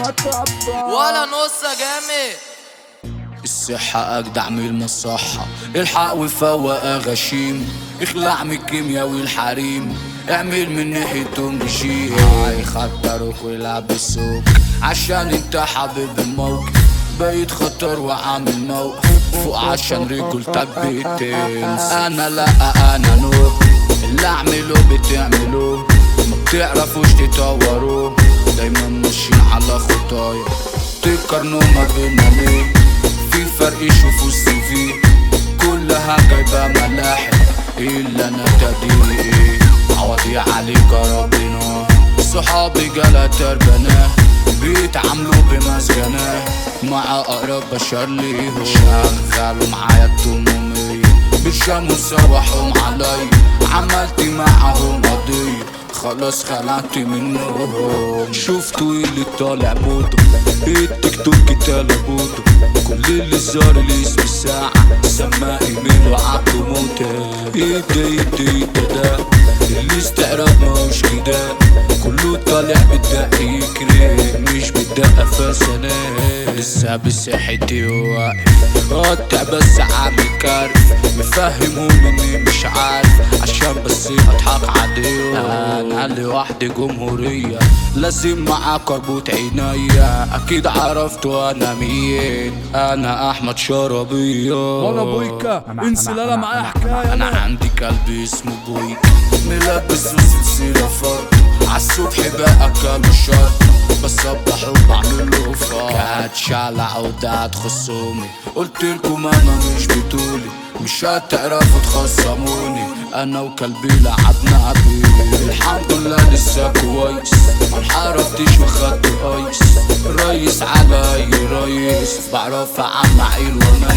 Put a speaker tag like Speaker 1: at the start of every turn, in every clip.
Speaker 1: المطبة
Speaker 2: ولا نص جامد
Speaker 3: الصحة أجدع من المصحة الحق وفوق غشيم اخلع من الكيميا والحريم اعمل من ناحيتهم رجيم هيخطروك ويلعب بالسوق عشان انت حابب الموقف بقيت خطر وعامل موقف فوق عشان رجولتك بتنس انا لا انا نور اللي اعمله بتعملوه ما بتعرفوش تطوروه دايما ماشيين على خطايا تقارنوا ما بينا ليه في فرق شوفوا السي في كلها جايبة ملاحق إلا أنا تدقيق عوضي عليك يا ربنا صحابي جالها تربناه بيتعاملوا بمسجناه مع أقرب بشر ليهم شغلوا معايا التمومية بيشموا سوحهم علي عملت معاهم قضية خلاص خلعت منهم شفتوا إيه اللي طالع بوتو التيك توك تالا بوتو كل اللي زار الاسم الساعة سما ايميل وعبده موتة ايه ده ايه ده ايه ده ده الاستعراض ماهوش كده كله طالع بالدق يكري مش بالدقة فسنات لسه بصحتي واقف قطع بس عامل كارف مفهمهم اني مش عارف عشان بس اضحك عليهم انا لوحدي جمهورية لازم معاك اربط عينيا اكيد عرفت انا مين انا احمد شربية
Speaker 1: وانا بويكا انسلاله معايا حكايه
Speaker 3: انا عندي كلب اسمه بويك ملبس وسلسلة فرد عالصبح بقى كام شرط بصبح وبعمل له فرد هتشعلع وده تخصمي قلت لكم انا مش بطولي مش هتعرفوا تخصموني انا وكلبي لعبنا بيه الحمد لله لسه كويس ما انحرفتش وخدت ايس ريس على اي ريس بعرف اعمل عيل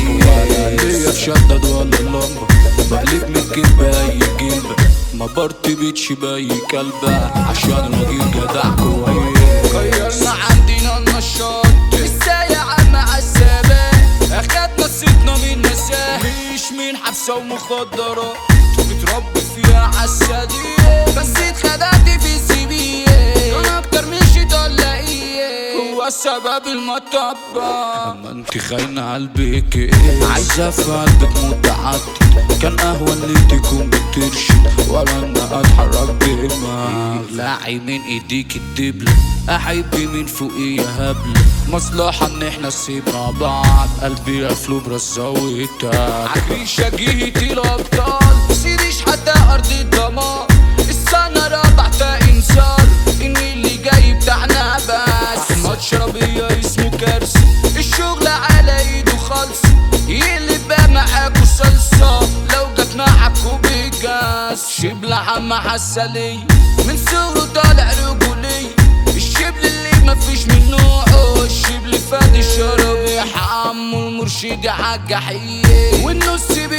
Speaker 3: وميز ليا شدد ولا اللمبه بقلب من كلبة اي كلبة ما برتبطش باي كلبة عشان راجل جدع كويس غيرنا عندنا النشاط السايع مع الثبات اخدنا صيتنا من نساه مش من حبسة ومخدرات متربي فيها عالسدية بس اتخدعت في السبية انا اكتر من شيطان لاقيه هو السبب المطبة اما انت خاينة قلبك ايه عايزة في قلبك متعدد كان اهون لي تكون بترشد ولا انا اتحرك بما لاعي من ايديك الدبلة احب من فوقي هبلة مصلحة ان احنا نسيبنا بعض قلبي قفله برزاويتها عكريشة جيت الابطال سيريش حتى ارض الدمار السنة رابعة انسان ان اللي جاي بتاعنا بس احمد شربية اسمه كارثة الشغل على ايده خالص يقلب بقى معاكوا صلصة لو جت معاكوا بجاز شبلة عم عسلية من صغره طالع رجولية الشبل اللي مفيش من نوعه الشبل فادي الشرابيح عمو المرشد عالجحيم والنص